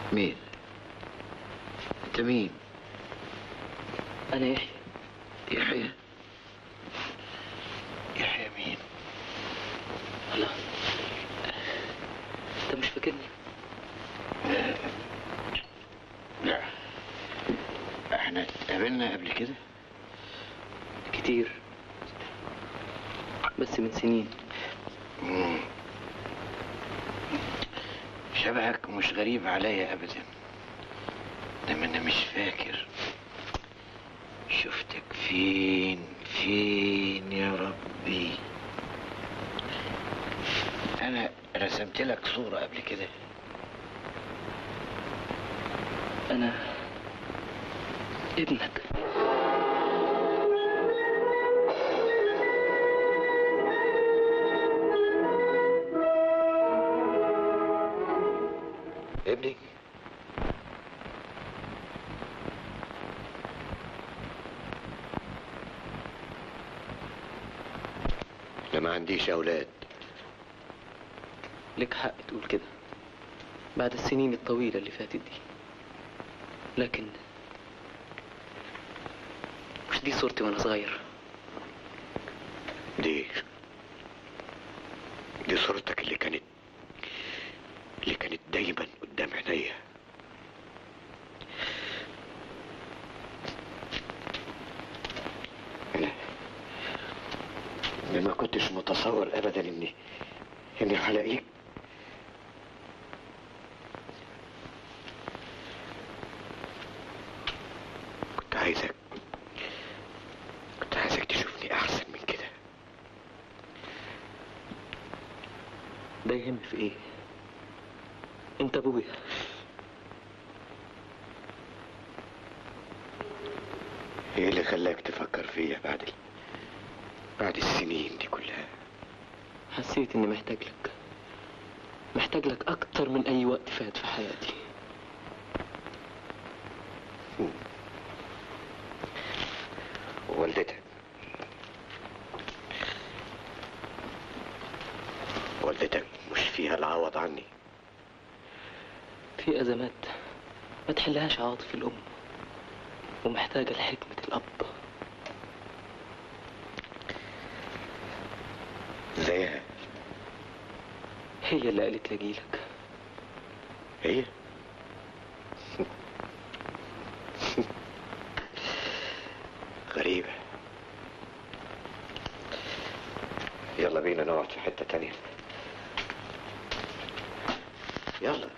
مين انت مين أنا يحيى يحيى يحيى مين لا أنت مش فاكرني لا احنا قابلنا قبل كده كتير بس من سنين مم. شبهك مش غريب عليا ابدا انما انا مش فاكر شفتك فين فين يا ربي انا رسمت لك صورة قبل كده أنا ابنك ابني انا ما عنديش اولاد لك حق تقول كده بعد السنين الطويلة اللي فاتت دي لكن مش دي صورتي وأنا صغير دي دي صورتك اللي كانت اللي كانت دايما قدام عينيا انا أنا ما كنتش متصور ابدا اني اني هلاقيك كنت عايزك كنت عايزك تشوفني احسن من كده ده يهم في إيه أنت أبويا ايه اللي خلاك تفكر فيا بعد ال... بعد السنين دي كلها حسيت إني محتاج لك محتاج لك أكتر من أي وقت فات في حياتي والدتك والدتك مش فيها العوض عني في أزمات ما تحلهاش عواطف الأم ومحتاجة لحكمة الأب زيها هي اللي قالت لأجيلك هي غريبة يلا بينا نقعد في حتة تانية يلا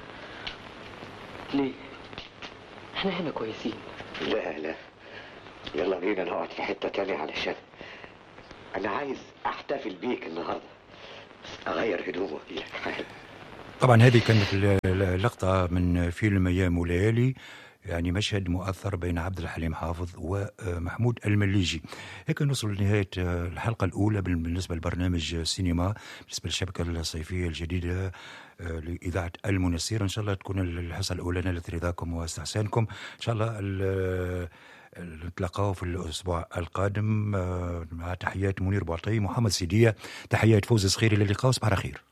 ليه؟ احنا هنا كويسين لا لا يلا بينا نقعد في حتة تانية علشان أنا عايز أحتفل بيك النهاردة بس أغير هدومي وأجيلك حالا طبعا هذه كانت ل- ل- لقطة من فيلم أيام وليالي يعني مشهد مؤثر بين عبد الحليم حافظ ومحمود المليجي هيك نوصل لنهاية الحلقة الأولى بالنسبة لبرنامج سينما بالنسبة للشبكة الصيفية الجديدة لإذاعة المنسير إن شاء الله تكون الحصة الأولى نالت رضاكم واستحسانكم إن شاء الله ال- نتلاقاو في الأسبوع القادم مع تحيات منير بوعطي محمد سيدية تحيات فوز صخيري للقاء صباح الخير